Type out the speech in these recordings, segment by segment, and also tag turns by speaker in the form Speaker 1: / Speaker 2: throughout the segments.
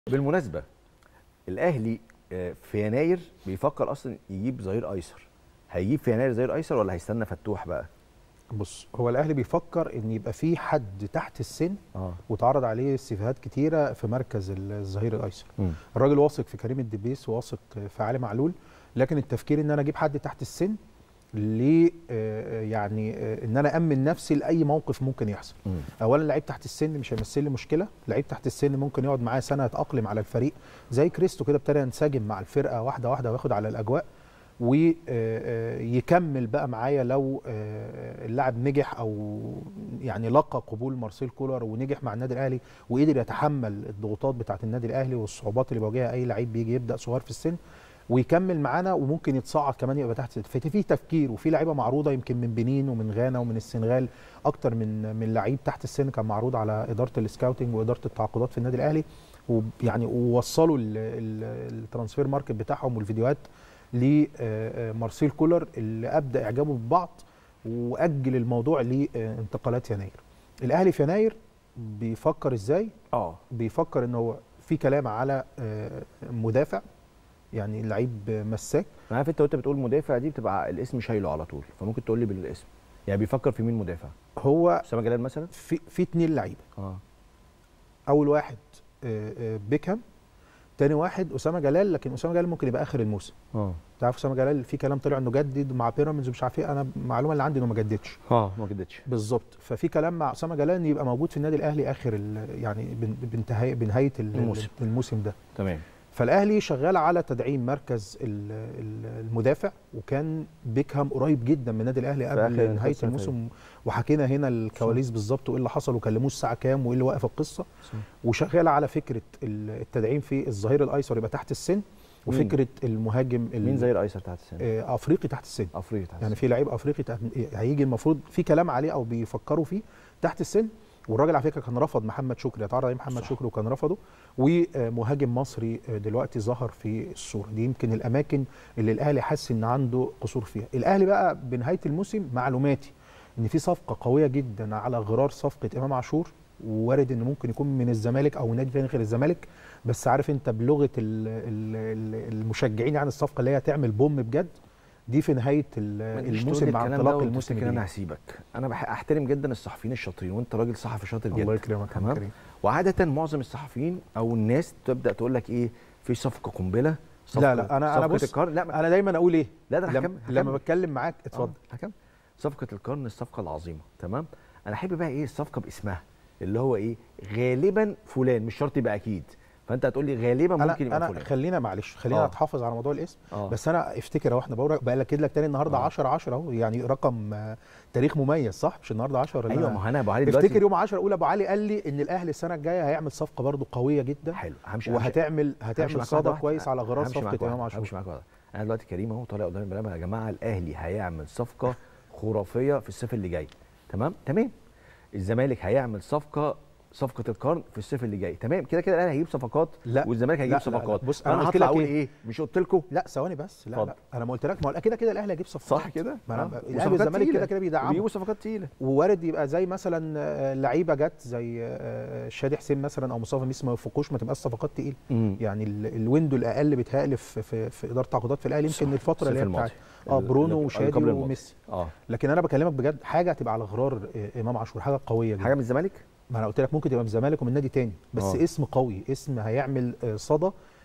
Speaker 1: بالمناسبه الاهلي آه، في يناير بيفكر اصلا يجيب ظهير ايسر هيجيب في يناير ظهير ايسر ولا هيستنى فتوح بقى
Speaker 2: بص هو الاهلي بيفكر ان يبقى في حد تحت السن
Speaker 1: اه
Speaker 2: واتعرض عليه استفهاد كتيره في مركز الظهير الايسر
Speaker 1: مم.
Speaker 2: الراجل واثق في كريم الدبيس واثق في علي معلول لكن التفكير ان انا اجيب حد تحت السن ل آه، يعني آه، ان انا امن نفسي لاي موقف ممكن يحصل
Speaker 1: مم.
Speaker 2: اولا لعيب تحت السن مش هيمثل لي مشكله لعيب تحت السن ممكن يقعد معايا سنه يتاقلم على الفريق زي كريستو كده ابتدى ينسجم مع الفرقه واحده واحده وياخد على الاجواء ويكمل بقى معايا لو آه، اللاعب نجح او يعني لقى قبول مارسيل كولر ونجح مع النادي الاهلي وقدر يتحمل الضغوطات بتاعه النادي الاهلي والصعوبات اللي بيواجهها اي لعيب بيجي يبدا صغير في السن ويكمل معانا وممكن يتصعد كمان يبقى تحت ففي في تفكير وفي لعيبه معروضه يمكن من بنين ومن غانا ومن السنغال اكتر من من لعيب تحت السن كان معروض على اداره السكاوتنج واداره التعاقدات في النادي الاهلي ويعني ووصلوا ال- ال- الترانسفير ماركت بتاعهم والفيديوهات لمارسيل كولر اللي ابدا اعجابه ببعض واجل الموضوع لانتقالات يناير الاهلي في يناير بيفكر ازاي
Speaker 1: اه
Speaker 2: بيفكر ان هو في كلام على آه، مدافع يعني لعيب مساك
Speaker 1: انا عارف انت وانت بتقول مدافع دي بتبقى الاسم شايله على طول فممكن تقول لي بالاسم يعني بيفكر في مين مدافع
Speaker 2: هو
Speaker 1: اسامه جلال مثلا
Speaker 2: في في اتنين لعيبه
Speaker 1: اه
Speaker 2: اول واحد آه، آه، بيكهام تاني واحد اسامه جلال لكن اسامه جلال ممكن يبقى اخر الموسم
Speaker 1: اه
Speaker 2: انت عارف اسامه جلال في كلام طلع انه جدد مع بيراميدز ومش عارف ايه انا المعلومه اللي عندي انه ما جددش
Speaker 1: اه ما جدتش
Speaker 2: بالظبط ففي كلام مع اسامه جلال ان يبقى موجود في النادي الاهلي اخر ال- يعني بن- بانتهاء بنهايه ال-
Speaker 1: الموسم.
Speaker 2: الموسم ده
Speaker 1: تمام
Speaker 2: فالاهلي شغال على تدعيم مركز ال- ال- المدافع وكان بيكهام قريب جدا من النادي الاهلي
Speaker 1: في آخر
Speaker 2: قبل نهايه
Speaker 1: القصة
Speaker 2: الموسم وحكينا هنا الكواليس بالظبط وايه اللي حصل وكلموه الساعه كام وايه اللي وقف القصه
Speaker 1: صح.
Speaker 2: وشغال على فكره ال- التدعيم في الظهير الايسر يبقى تحت السن وفكره المهاجم ال-
Speaker 1: مين زي الايسر تحت السن
Speaker 2: آه، افريقي تحت السن
Speaker 1: افريقيا تحت
Speaker 2: يعني
Speaker 1: السن
Speaker 2: في لعيب افريقي تحت- هيجي المفروض في كلام عليه او بيفكروا فيه تحت السن والراجل على فكره كان رفض محمد شكري اتعرض عليه محمد
Speaker 1: صح.
Speaker 2: شكري وكان رفضه ومهاجم مصري دلوقتي ظهر في الصوره دي يمكن الاماكن اللي الاهلي حس ان عنده قصور فيها الاهلي بقى بنهايه الموسم معلوماتي ان في صفقه قويه جدا على غرار صفقه امام عاشور ووارد انه ممكن يكون من الزمالك او نادي تاني غير الزمالك بس عارف انت بلغه ال- ال- ال- المشجعين يعني الصفقه اللي هي تعمل بوم بجد دي في نهايه ال-
Speaker 1: ما تجيش
Speaker 2: الموسم
Speaker 1: تقول لي
Speaker 2: مع
Speaker 1: الكلام
Speaker 2: انطلاق
Speaker 1: ده
Speaker 2: الموسم
Speaker 1: وتفتكر انا
Speaker 2: الجديد
Speaker 1: هسيبك انا بح- احترم جدا الصحفيين الشاطرين وانت راجل صحفي شاطر جدا
Speaker 2: الله يكرمك يا
Speaker 1: تمام.
Speaker 2: كريم
Speaker 1: وعاده معظم الصحفيين او الناس تبدا تقول لك ايه في صفقه قنبله صفقه
Speaker 2: لا لا انا انا
Speaker 1: صفقة
Speaker 2: بص
Speaker 1: القرن لا ما-
Speaker 2: انا دايما اقول ايه
Speaker 1: لا ده أنا
Speaker 2: لما,
Speaker 1: هكمل-
Speaker 2: لما
Speaker 1: هكمل.
Speaker 2: بتكلم معاك اتفضل
Speaker 1: آه، هكمل صفقه القرن الصفقه العظيمه تمام انا احب بقى ايه الصفقه باسمها اللي هو ايه غالبا فلان مش شرط يبقى اكيد فانت هتقول لي غالبا
Speaker 2: انا
Speaker 1: ممكن يبقى
Speaker 2: انا
Speaker 1: فلان
Speaker 2: خلينا معلش خلينا
Speaker 1: آه.
Speaker 2: نتحافظ على موضوع الاسم
Speaker 1: آه.
Speaker 2: بس انا افتكر اهو احنا بقول بقى لك لك تاني النهارده
Speaker 1: آه.
Speaker 2: 10 10 اهو يعني رقم آه، تاريخ مميز صح مش النهارده 10 ولا
Speaker 1: ايوه
Speaker 2: أنا-
Speaker 1: ما هو انا ابو علي دلوقتي
Speaker 2: افتكر يوم 10 اولى ابو علي قال لي ان الاهلي السنه الجايه هيعمل صفقه برضو قويه جدا
Speaker 1: حلو همشي
Speaker 2: وهتعمل
Speaker 1: همشي
Speaker 2: هتعمل
Speaker 1: معاك
Speaker 2: صدى
Speaker 1: واحدة واحدة.
Speaker 2: كويس على غرار
Speaker 1: همشي معاك
Speaker 2: صفقه امام
Speaker 1: واحدة.
Speaker 2: عاشور
Speaker 1: همشي معاك واحدة. انا دلوقتي كريم اهو طالع قدام البرنامج يا جماعه الاهلي هيعمل صفقه خرافيه في الصيف اللي جاي تمام تمام الزمالك هيعمل صفقه صفقه القرن في الصيف اللي جاي تمام كده كده الاهلي هيجيب صفقات
Speaker 2: لا.
Speaker 1: والزمالك هيجيب
Speaker 2: لا، لا، لا.
Speaker 1: صفقات
Speaker 2: بص، أنا
Speaker 1: انا
Speaker 2: قلت
Speaker 1: هطلع
Speaker 2: لك
Speaker 1: اقول
Speaker 2: إيه؟
Speaker 1: ايه مش قلت لكم
Speaker 2: لا ثواني بس لا
Speaker 1: اتفضل.
Speaker 2: لا انا ما قلت لك ما هو كده كده الاهلي هيجيب صفقات
Speaker 1: صح كده
Speaker 2: ما أنا
Speaker 1: آه.
Speaker 2: الاهلي
Speaker 1: وصفقات
Speaker 2: والزمالك
Speaker 1: تقيلة.
Speaker 2: كده كده بيدعموا
Speaker 1: بيجيبوا صفقات تقيله
Speaker 2: ووارد يبقى زي مثلا آه، لعيبه جت زي آه، شادي حسين مثلا او مصطفى ميسي ما يوفقوش ما تبقاش صفقات تقيله يعني ال- الويندو الاقل بيتهيألي في, في, في اداره التعاقدات في الاهلي يمكن
Speaker 1: صح.
Speaker 2: الفتره اللي هي
Speaker 1: الصيف
Speaker 2: بتاعت
Speaker 1: الماضي.
Speaker 2: اه برونو
Speaker 1: اللي- اللي
Speaker 2: وشادي
Speaker 1: قبل الماضي.
Speaker 2: وميسي
Speaker 1: اه
Speaker 2: لكن انا بكلمك بجد حاجه هتبقى على غرار آه، امام عاشور حاجه قويه جدا
Speaker 1: حاجه من الزمالك
Speaker 2: ما انا قلت لك ممكن تبقى من الزمالك ومن نادي تاني بس
Speaker 1: آه.
Speaker 2: اسم قوي اسم هيعمل آه، صدى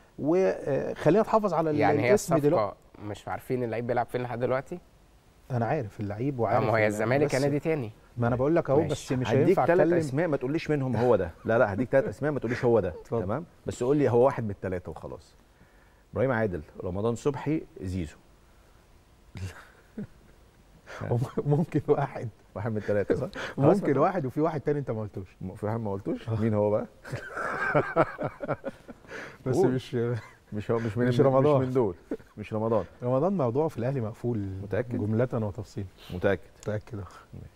Speaker 2: وخلينا نتحافظ على ال-
Speaker 3: يعني هي
Speaker 2: الاسم دلوقتي
Speaker 3: الصفقه مش عارفين اللعيب بيلعب فين لحد دلوقتي
Speaker 2: انا عارف اللعيب
Speaker 3: آه،
Speaker 2: وعارف
Speaker 3: ما هي
Speaker 2: ال-
Speaker 3: الزمالك
Speaker 2: بس-
Speaker 3: يا نادي تاني
Speaker 2: ما انا بقول لك اهو
Speaker 3: ماشي.
Speaker 2: بس مش
Speaker 1: هديك
Speaker 2: هينفع
Speaker 1: ثلاث
Speaker 2: اتكلم
Speaker 1: اسماء ما تقوليش منهم هو ده لا لا هديك ثلاث اسماء ما تقوليش هو ده
Speaker 2: اتفضل.
Speaker 1: تمام بس قول لي هو واحد من الثلاثه وخلاص ابراهيم عادل رمضان صبحي زيزو
Speaker 2: ممكن واحد
Speaker 1: واحد من الثلاثه صح خلاص
Speaker 2: ممكن
Speaker 1: بقى.
Speaker 2: واحد وفي واحد تاني انت ما قلتوش
Speaker 1: م- في واحد ما قلتوش مين هو بقى
Speaker 2: بس
Speaker 1: قول.
Speaker 2: مش
Speaker 1: مش هو مش من
Speaker 2: مش رمضان.
Speaker 1: مش من دول مش رمضان
Speaker 2: رمضان موضوعه في الاهلي مقفول
Speaker 1: متأكد؟
Speaker 2: جملة وتفصيل
Speaker 1: متاكد
Speaker 2: متاكد أهو.
Speaker 1: ماشي